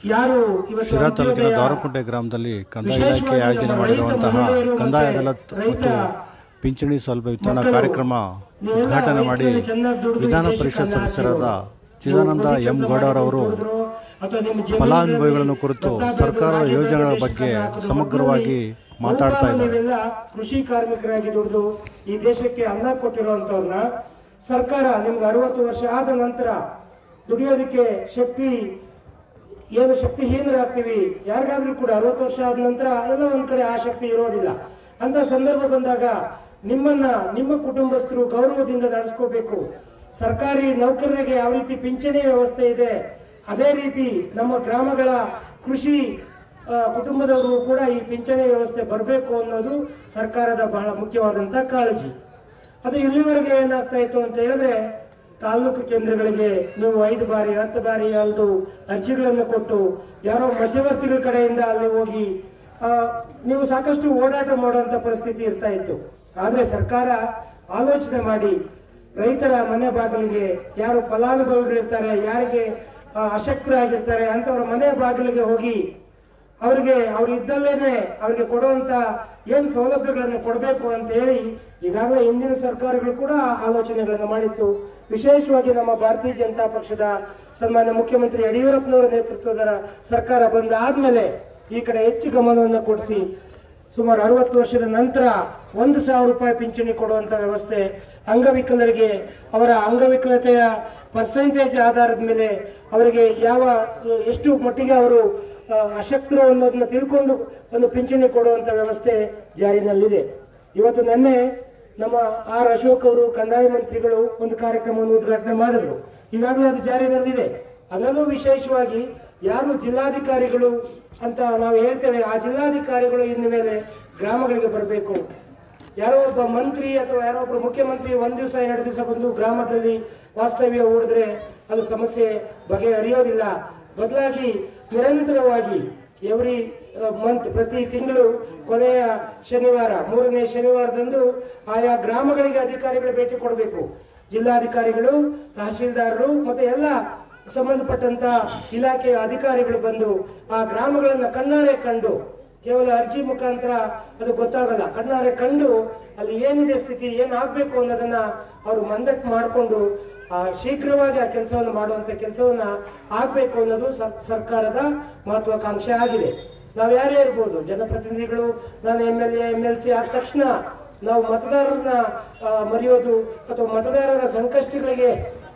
ಯಾರು ಇವತ್ತು ಶಿರಾ ತಾಲೂಕಿನ ಅಂತ್ಯೋದಯ ದಾರಕುಂಟೆ ಗ್ರಾಮದಲ್ಲಿ ಕಂದಾಯ ವಿಶೇಷವಾಗಿ ಇಲಾಖೆ ಆಯೋಜನೆ ನಮ್ಮ ಮಾಡಿರುವಂತಹ ರೈತ ಮಹಿಳೆಯರು ಕಂದಾಯ ಮತ್ತೆ ಅದಾಲತ್ ರೈತ ಮತ್ತು ಪಿಂಚಣಿ ಸೌಲಭ್ಯ ವಿತರಣಾ ಮಕ್ಕಳು ಕಾರ್ಯಕ್ರಮ ನೀವೆಲ್ಲ ಉದ್ಘಾಟನೆ ಮಾಡಿ ವಯಸ್ಸಿನಲ್ಲಿ ಚೆನ್ನಾಗಿ ದುಡಿದು ವಿಧಾನ ದೇಶಕ್ಕೆ ಪರಿಷತ್ ಅನ್ನ ಸದಸ್ಯರಾದ ಹಾಕಿರೋರು. ಚಿದಾನಂದ ನೀವು ಎಂ ಕೆಲಸ ಗೌಡರವರು ಮಾಡಿದ್ರು ಅಥವಾ ನಿಮ್ಮ ಜಮೀನಿನಲ್ಲಿ ಫಲಾನುಭವಿಗಳನ್ನು ಕುರಿತು ಭತ್ತ ಬೆಳೆದು ಸರ್ಕಾರದ ರಾಜ್ಯದಲ್ಲಿ ಯೋಜನೆಗಳ ದೇಶಕ್ಕೆ ಬಗ್ಗೆ ಅನ್ನ ಹಾಕಿದ್ರು. ಸಮಗ್ರವಾಗಿ ಮಕ್ಕಳು ಮಾತಾಡ್ತಾ ಇದ್ದಾರೆ ನೀವೆಲ್ಲ ಕೃಷಿ ಕಾರ್ಮಿಕರಾಗಿ ದುಡಿದು ಈ ದೇಶಕ್ಕೆ ಅನ್ನ ಕೊಟ್ಟಿರುವಂತವ್ರನ್ನ ಸರ್ಕಾರ ನಿಮ್ಗೆ ಅರವತ್ತು ವರ್ಷ ಆದ ನಂತರ ದುಡಿಯೋದಕ್ಕೆ ಶಕ್ತಿ ಏನು ಶಕ್ತಿಹೀನರಾಗ್ತೀವಿ ಯಾರಿಗಾದ್ರೂ ಕೂಡ ಅರವತ್ತು ವರ್ಷ ಆದ ನಂತರ ಎಲ್ಲ ಒಂದ್ ಕಡೆ ಆ ಶಕ್ತಿ ಇರೋದಿಲ್ಲ ಅಂತ ಸಂದರ್ಭ ಬಂದಾಗ ನಿಮ್ಮನ್ನ ನಿಮ್ಮ ಕುಟುಂಬಸ್ಥರು ಗೌರವದಿಂದ ನಡೆಸ್ಕೋಬೇಕು ಸರ್ಕಾರಿ ನೌಕರರಿಗೆ ಯಾವ ರೀತಿ ಪಿಂಚಣಿ ವ್ಯವಸ್ಥೆ ಇದೆ ಅದೇ ರೀತಿ ನಮ್ಮ ಗ್ರಾಮಗಳ ಕೃಷಿ ಆ, ಕುಟುಂಬದವರು ಕೂಡ ಈ ಪಿಂಚಣಿ ವ್ಯವಸ್ಥೆ ಬರಬೇಕು ಅನ್ನೋದು ಸರ್ಕಾರದ ಬಹಳ ಮುಖ್ಯವಾದಂತ ಕಾಳಜಿ ಅದು ಇಲ್ಲಿವರೆಗೆ ಏನಾಗ್ತಾ ಇತ್ತು ಅಂತ ಹೇಳಿದ್ರೆ ತಾಲೂಕು ಕೇಂದ್ರಗಳಿಗೆ ನೀವು ಐದು ಬಾರಿ ಹತ್ತು ಬಾರಿ ಅಲ್ದು ಅರ್ಜಿಗಳನ್ನು ಕೊಟ್ಟು ಯಾರೋ ಮಧ್ಯವರ್ತಿಗಳ ಕಡೆಯಿಂದ ಅಲ್ಲಿ ಹೋಗಿ ಆ, ನೀವು ಸಾಕಷ್ಟು ಓಡಾಟ ಮಾಡುವಂತ ಪರಿಸ್ಥಿತಿ ಇರ್ತಾ ಇತ್ತು ಆದ್ರೆ ಸರ್ಕಾರ ಆಲೋಚನೆ ಮಾಡಿ ರೈತರ ಮನೆ ಬಾಗಿಲಿಗೆ ಯಾರು ಫಲಾನುಭವಿಗಳಿರ್ತಾರೆ ಯಾರಿಗೆ ಆ, ಅಶಕ್ತರಾಗಿರ್ತಾರೆ ಅಂತವ್ರ ಮನೆ ಬಾಗಿಲಿಗೆ ಹೋಗಿ ಅವರಿಗೆ ಅವ್ರು ಇದ್ದಲ್ಲೇನೆ ಅವರಿಗೆ ಕೊಡುವಂತ ಏನ್ ಸೌಲಭ್ಯಗಳನ್ನು ಕೊಡಬೇಕು ಅಂತ ಹೇಳಿ ಈಗಾಗಲೇ ಹಿಂದಿನ ಸರ್ಕಾರಗಳು ಕೂಡ ಆಲೋಚನೆಗಳನ್ನು ಮಾಡಿತ್ತು ವಿಶೇಷವಾಗಿ ನಮ್ಮ ಭಾರತೀಯ ಜನತಾ ಪಕ್ಷದ ಸನ್ಮಾನ್ಯ ಮುಖ್ಯಮಂತ್ರಿ ಯಡಿಯೂರಪ್ಪನವರ ನೇತೃತ್ವದ ಸರ್ಕಾರ ಬಂದ ಆದ್ಮೇಲೆ ಈ ಕಡೆ ಹೆಚ್ಚು ಗಮನವನ್ನು ಕೊಡಿಸಿ ಸುಮಾರು ಅರವತ್ತು ವರ್ಷದ ನಂತರ ಒಂದು ಸಾವಿರ ರೂಪಾಯಿ ಪಿಂಚಣಿ ಕೊಡುವಂತ ವ್ಯವಸ್ಥೆ ಅಂಗವಿಕಲರಿಗೆ ಅವರ ಅಂಗವಿಕಲತೆಯ ಪರ್ಸೆಂಟೇಜ್ ಆಧಾರದ ಮೇಲೆ ಅವರಿಗೆ ಯಾವ ಎಷ್ಟು ಮಟ್ಟಿಗೆ ಅವರು ಆ, ಅಶಕ್ತರು ಅನ್ನೋದನ್ನ ತಿಳ್ಕೊಂಡು ಒಂದು ಪಿಂಚಣಿ ಕೊಡುವಂತ ವ್ಯವಸ್ಥೆ ಜಾರಿನಲ್ಲಿದೆ ಇವತ್ತು ನಿನ್ನೆ ನಮ್ಮ ಆರ್ ಅಶೋಕ್ ಅವರು ಕಂದಾಯ ಮಂತ್ರಿಗಳು ಒಂದು ಕಾರ್ಯಕ್ರಮವನ್ನು ಉದ್ಘಾಟನೆ ಮಾಡಿದ್ರು ಈಗಾಗಲೇ ಅದು ಜಾರಿನಲ್ಲಿದೆ ಅದರಲ್ಲೂ ವಿಶೇಷವಾಗಿ ಯಾರು ಜಿಲ್ಲಾಧಿಕಾರಿಗಳು ಅಂತ ನಾವು ಹೇಳ್ತೇವೆ ಆ ಜಿಲ್ಲಾಧಿಕಾರಿಗಳು ಇನ್ನು ಮೇಲೆ ಗ್ರಾಮಗಳಿಗೆ ಬರಬೇಕು ಯಾರೋ ಒಬ್ಬ ಮಂತ್ರಿ ಅಥವಾ ಯಾರೋ ಒಬ್ಬರು ಮುಖ್ಯಮಂತ್ರಿ ಒಂದ್ ದಿವಸ ಎರಡು ದಿವಸ ಬಂದು ಗ್ರಾಮದಲ್ಲಿ ವಾಸ್ತವ್ಯ ಹೂಡಿದ್ರೆ ಅದು ಸಮಸ್ಯೆ ಬಗೆಹರಿಯೋದಿಲ್ಲ ಬದಲಾಗಿ ನಿರಂತರವಾಗಿ ಎವ್ರಿ ಮಂತ್ ಪ್ರತಿ ತಿಂಗಳು ಕೊನೆಯ ಶನಿವಾರ ಮೂರನೇ ಶನಿವಾರದಂದು ಆಯಾ ಗ್ರಾಮಗಳಿಗೆ ಅಧಿಕಾರಿಗಳು ಭೇಟಿ ಕೊಡಬೇಕು ಜಿಲ್ಲಾಧಿಕಾರಿಗಳು ತಹಶೀಲ್ದಾರರು ಮತ್ತೆ ಎಲ್ಲ ಸಂಬಂಧಪಟ್ಟಂತ ಇಲಾಖೆಯ ಅಧಿಕಾರಿಗಳು ಬಂದು ಆ ಗ್ರಾಮಗಳನ್ನ ಕಣ್ಣಾರೆ ಕಂಡು ಕೇವಲ ಅರ್ಜಿ ಮುಖಾಂತರ ಅದು ಗೊತ್ತಾಗಲ್ಲ ಕಣ್ಣಾರೆ ಕಂಡು ಅಲ್ಲಿ ಏನಿದೆ ಸ್ಥಿತಿ ಏನಾಗ್ಬೇಕು ಅನ್ನೋದನ್ನ ಅವರು ಮಂದಟ್ಟು ಮಾಡಿಕೊಂಡು ಆ ಶೀಘ್ರವಾಗಿ ಆ ಕೆಲಸವನ್ನು ಮಾಡುವಂತ ಕೆಲಸವನ್ನ ಆಗ್ಬೇಕು ಅನ್ನೋದು ಸರ್- ಸರ್ಕಾರದ ಮಹತ್ವಾಕಾಂಕ್ಷೆ ಆಗಿದೆ ನಾವು ಯಾರೇ ಇರ್ಬೋದು ಜನಪ್ರತಿನಿಧಿಗಳು ನಾನು M L A M L C ಆದ ತಕ್ಷಣ ನಾವು ಮತದಾರರನ್ನ ಆ, ಮರೆಯೋದು ಅಥವಾ ಮತದಾರರ ಸಂಕಷ್ಟಗಳಿಗೆ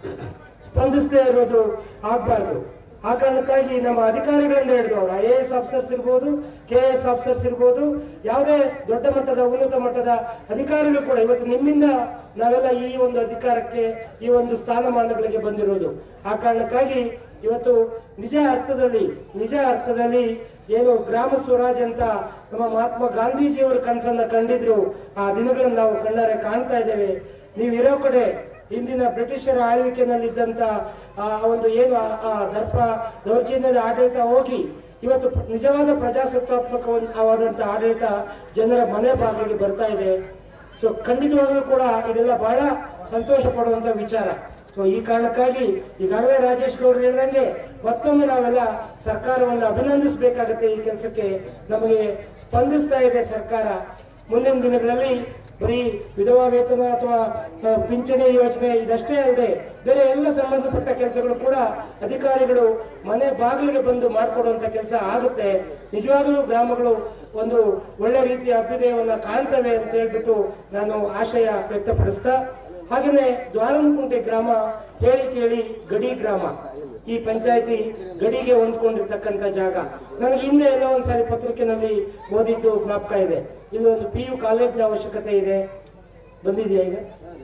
ಸ್ಪಂದಿಸದೇ ಇರೋದು ಆಗ್ಬಾರ್ದು ಆ ಕಾರಣಕ್ಕಾಗಿ ನಮ್ಮ ಅಧಿಕಾರಿಗಳಿಂದ ಹಿಡಿದು ಅವರು ಐ ಎ ಎಸ್ ಆಫೀಸರ್ಸ್ ಇರ್ಬೋದು ಕೆ ಎಸ್ ಆಫೀಸರ್ಸ್ ಇರ್ಬೋದು ಯಾವುದೇ ದೊಡ್ಡ ಮಟ್ಟದ ಉನ್ನತ ಮಟ್ಟದ ಅಧಿಕಾರಿಗಳು ಕೂಡ ಇವತ್ತು ನಿಮ್ಮಿಂದ ನಾವೆಲ್ಲ ಈ ಒಂದು ಅಧಿಕಾರಕ್ಕೆ ಈ ಒಂದು ಸ್ಥಾನಮಾನಗಳಿಗೆ ಬಂದಿರೋದು ಆ ಕಾರಣಕ್ಕಾಗಿ ಇವತ್ತು ನಿಜ ಅರ್ಥದಲ್ಲಿ ನಿಜ ಅರ್ಥದಲ್ಲಿ ಏನು ಗ್ರಾಮ ಸ್ವರಾಜ್ ಅಂತ ನಮ್ಮ ಮಹಾತ್ಮ ಗಾಂಧೀಜಿಯವರು ಕನಸನ್ನ ಕಂಡಿದ್ರು ಆ ದಿನಗಳನ್ನು ನಾವು ಕಣ್ಣಾರೆ ಕಾಣ್ತಾ ಇದ್ದೇವೆ ನೀವು ಇರೋ ಕಡೆ ಹಿಂದಿನ ಬ್ರಿಟಿಷರ ಆಳ್ವಿಕೆನಲ್ಲಿದ್ದಂತ ಆ ಒಂದು ಏನು ಆ- ಆ ದರ್ಪ ದೌರ್ಜನ್ಯದ ಆಡಳಿತ ಹೋಗಿ ಇವತ್ತು ಪ್ರ- ನಿಜವಾದ ಪ್ರಜಾಸತ್ತಾತ್ಮಕವಾದಂತ ಆಡಳಿತ ಜನರ ಮನೆ ಬಾಗಿಲಿಗೆ ಬರ್ತಾ ಇದೆ ಸೊ ಖಂಡಿತವಾಗ್ಲೂ ಕೂಡ ಇದೆಲ್ಲ ಬಹಳ ಸಂತೋಷ ಪಡುವಂತ ವಿಚಾರ ಸೊ ಈ ಕಾರಣಕ್ಕಾಗಿ ಈಗಾಗಲೇ ರಾಜೇಶ್ ಗೌಡ್ರು ಹೇಳಿದಂಗೆ ಮತ್ತೊಮ್ಮೆ ನಾವೆಲ್ಲ ಸರ್ಕಾರವನ್ನು ಅಭಿನಂದಿಸಬೇಕಾಗತ್ತೆ ಈ ಕೆಲಸಕ್ಕೆ ನಮಗೆ ಸ್ಪಂದಿಸ್ತಾ ಇದೆ ಸರ್ಕಾರ ಮುಂದಿನ ದಿನಗಳಲ್ಲಿ ಬರೀ ವಿಧವಾ ವೇತನ ಅಥವಾ ಆ, ಪಿಂಚಣಿ ಯೋಜನೆ ಇದಷ್ಟೇ ಅಲ್ಲದೆ ಬೇರೆ ಎಲ್ಲ ಸಂಬಂಧಪಟ್ಟ ಕೆಲಸಗಳು ಕೂಡ ಅಧಿಕಾರಿಗಳು ಮನೆ ಬಾಗಿಲಿಗೆ ಬಂದು ಮಾಡಿಕೊಡುವಂತ ಕೆಲಸ ಆಗುತ್ತೆ ನಿಜವಾಗಲೂ ಗ್ರಾಮಗಳು ಒಂದು ಒಳ್ಳೆ ರೀತಿಯ ಅಭ್ಯುದಯವನ್ನ ಕಾಣ್ತವೆ ಅಂತ ಹೇಳ್ಬಿಟ್ಟು ನಾನು ಆಶಯ ವ್ಯಕ್ತಪಡಿಸ್ತಾ ಹಾಗೆಯೇ ದ್ವಾರನಕುಂಟೆ ಗ್ರಾಮ ಹೇಳಿ ಕೇಳಿ ಗಡಿ ಗ್ರಾಮ ಈ ಪಂಚಾಯತಿ ಗಡಿಗೆ ಹೊಂದ್ಕೊಂಡಿರ್ತಕ್ಕಂಥ ಜಾಗ ನನಗೆ ಹಿಂದೆ ಎಲ್ಲ ಒಂದ್ಸಾರಿ ಪತ್ರಿಕೆನಲ್ಲಿ ಓದಿದ್ದು ಜ್ಞಾಪಕ ಇದೆ ಇಲ್ಲಿ ಒಂದು ಪಿ ಯು ಕಾಲೇಜಿನ ಅವಶ್ಯಕತೆ ಇದೆ ಬಂದಿದೆಯಾ ಈಗ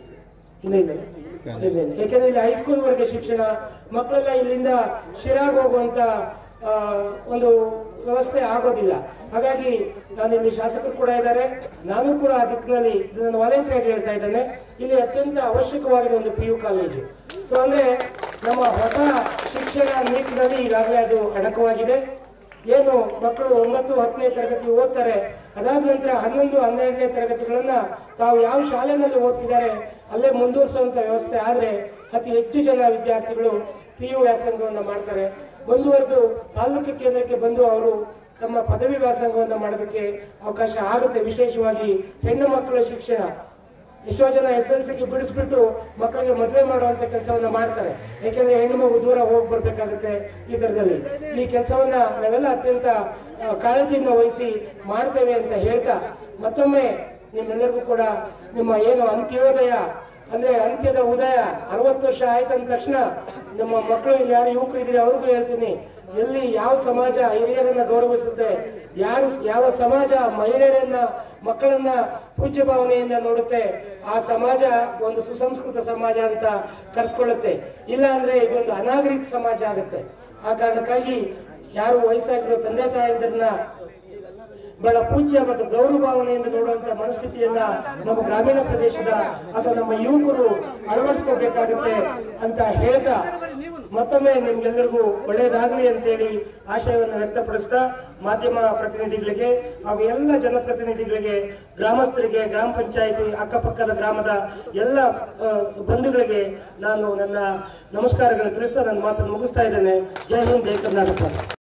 ಇಲ್ಲ ಇಲ್ಲ ಇಲ್ಲ, ಇಲ್ಲ. ಯಾಕೆಂದ್ರೆ ಇಲ್ಲಿ ಹೈಸ್ಕೂಲ್ ವರೆಗೆ ಶಿಕ್ಷಣ ಮಕ್ಕಳೆಲ್ಲ ಇಲ್ಲಿಂದ ಶಿರಾಗ್ ಹೋಗುವಂತ ಆ, ಒಂದು ವ್ಯವಸ್ಥೆ ಆಗೋದಿಲ್ಲ ಹಾಗಾಗಿ ನಾನು ಇಲ್ಲಿ ಶಾಸಕರು ಕೂಡ ಇದ್ದಾರೆ ನಾನು ಕೂಡ ಆ ದಿಕ್ಕಿನಲ್ಲಿ ಇದನ್ನು ವಾಲಂಟಿಯರ್ ಆಗಿ ಹೇಳ್ತಾ ಇದ್ದೇನೆ ಇಲ್ಲಿ ಅತ್ಯಂತ ಅವಶ್ಯಕವಾಗಿದೆ ಒಂದು ಪಿ ಯು ಕಾಲೇಜು ಸೊ ಅಂದ್ರೆ ನಮ್ಮ ಹೊಸ ಶಿಕ್ಷಣ ನೀತಿನಲ್ಲಿ ಈಗಾಗಲೇ ಅದು ಅಡಕವಾಗಿದೆ ಏನು ಮಕ್ಕಳು ಒಂಬತ್ತು ಹತ್ತನೇ ತರಗತಿ ಓದ್ತಾರೆ ಅದಾದ ನಂತರ ಹನ್ನೊಂದು ಹನ್ನೆರಡನೇ ತರಗತಿಗಳನ್ನ ತಾವು ಯಾವ ಶಾಲೆನಲ್ಲಿ ಓದ್ತಿದ್ದಾರೆ ಅಲ್ಲೇ ಮುಂದುವರಿಸುವಂತ ವ್ಯವಸ್ಥೆ ಆದ್ರೆ ಅತಿ ಹೆಚ್ಚು ಜನ ವಿದ್ಯಾರ್ಥಿಗಳು ಪಿ ಯು ವ್ಯಾಸಂಗವನ್ನ ಮಾಡ್ತಾರೆ ಮುಂದುವರೆದು ತಾಲೂಕು ಕೇಂದ್ರಕ್ಕೆ ಬಂದು ಅವರು ತಮ್ಮ ಪದವಿ ವ್ಯಾಸಂಗವನ್ನು ಮಾಡೋದಕ್ಕೆ ಅವಕಾಶ ಆಗುತ್ತೆ ವಿಶೇಷವಾಗಿ ಹೆಣ್ಣು ಮಕ್ಕಳ ಶಿಕ್ಷಣ ಎಷ್ಟೋ ಜನ ಎಸ್ ಎಲ್ ಸಿಗೆ ಬಿಡಿಸ್ಬಿಟ್ಟು ಮಕ್ಕಳಿಗೆ ಮದುವೆ ಮಾಡುವಂತ ಕೆಲಸವನ್ನ ಮಾಡ್ತಾರೆ ಯಾಕೆಂದ್ರೆ ಹೆಣ್ಣು ಮಗು ದೂರ ಹೋಗಿ ಬರ್ಬೇಕಾಗುತ್ತೆ ಈ ತರದಲ್ಲಿ ಈ ಕೆಲಸವನ್ನ ನಾವೆಲ್ಲ ಅತ್ಯಂತ ಆ, ಕಾಳಜಿಯಿಂದ ವಹಿಸಿ ಮಾಡ್ತೇವೆ ಅಂತ ಹೇಳ್ತಾ ಮತ್ತೊಮ್ಮೆ ನಿಮ್ಮೆಲ್ಲರಿಗೂ ಕೂಡ ನಿಮ್ಮ ಏನು ಅಂತ್ಯೋದಯ ಅಂದ್ರೆ ಅಂತ್ಯದ ಉದಯ ಅರವತ್ತು ವರ್ಷ ಆಯ್ತು ಅಂದ ತಕ್ಷಣ ನಮ್ಮ ಮಕ್ಕಳು ಇಲ್ಲಿ ಯಾರು ಯುವಕರು ಇದ್ರೆ ಅವ್ರಿಗೂ ಹೇಳ್ತೀನಿ ಎಲ್ಲಿ ಯಾವ ಸಮಾಜ ಹಿರಿಯರನ್ನ ಗೌರವಿಸುತ್ತೆ ಯಾರು ಯಾವ ಸಮಾಜ ಮಹಿಳೆಯರನ್ನ ಮಕ್ಕಳನ್ನ ಪೂಜ್ಯ ಭಾವನೆಯಿಂದ ನೋಡುತ್ತೆ ಆ ಸಮಾಜ ಒಂದು ಸುಸಂಸ್ಕೃತ ಸಮಾಜ ಅಂತ ಕರ್ಸ್ಕೊಳ್ಳುತ್ತೆ ಇಲ್ಲ ಅಂದ್ರೆ ಇದೊಂದು ಅನಾಗರಿಕ ಸಮಾಜ ಆಗುತ್ತೆ ಆ ಕಾರಣಕ್ಕಾಗಿ ಯಾರು ವಯಸ್ಸಾಗಿರೋ ತಂದೆ ತಾಯಂದಿರನ್ನ ಬಹಳ ಪೂಜ್ಯ ಮತ್ತು ಗೌರವ ಭಾವನೆಯಿಂದ ನೋಡುವಂತ ಮನಸ್ಥಿತಿಯನ್ನ ನಮ್ಮ ಗ್ರಾಮೀಣ ಪ್ರದೇಶದ ಅಥವಾ ನಮ್ಮ ಯುವಕರು ಅಳವಡಿಸ್ಕೋಬೇಕಾಗುತ್ತೆ ಅಂತ ಹೇಳ್ತಾ ಮತ್ತೊಮ್ಮೆ ನಿಮ್ಗೆಲ್ಲರಿಗೂ ಒಳ್ಳೆಯದಾಗಲಿ ಅಂತೇಳಿ ಆಶಯವನ್ನು ವ್ಯಕ್ತಪಡಿಸ್ತಾ ಮಾಧ್ಯಮ ಪ್ರತಿನಿಧಿಗಳಿಗೆ ಹಾಗೂ ಎಲ್ಲ ಜನಪ್ರತಿನಿಧಿಗಳಿಗೆ ಗ್ರಾಮಸ್ಥರಿಗೆ ಗ್ರಾಮ ಪಂಚಾಯಿತಿ ಅಕ್ಕಪಕ್ಕದ ಗ್ರಾಮದ ಎಲ್ಲ ಆ, ಬಂಧುಗಳಿಗೆ ನಾನು ನನ್ನ ನಮಸ್ಕಾರಗಳನ್ನು ತಿಳಿಸ್ತಾ ನನ್ನ ಮಾತನ್ನು ಮುಗಿಸ್ತಾ ಇದ್ದೇನೆ ಜೈ ಹಿಂದ್ ಜೈ ಕರ್ನಾಟಕ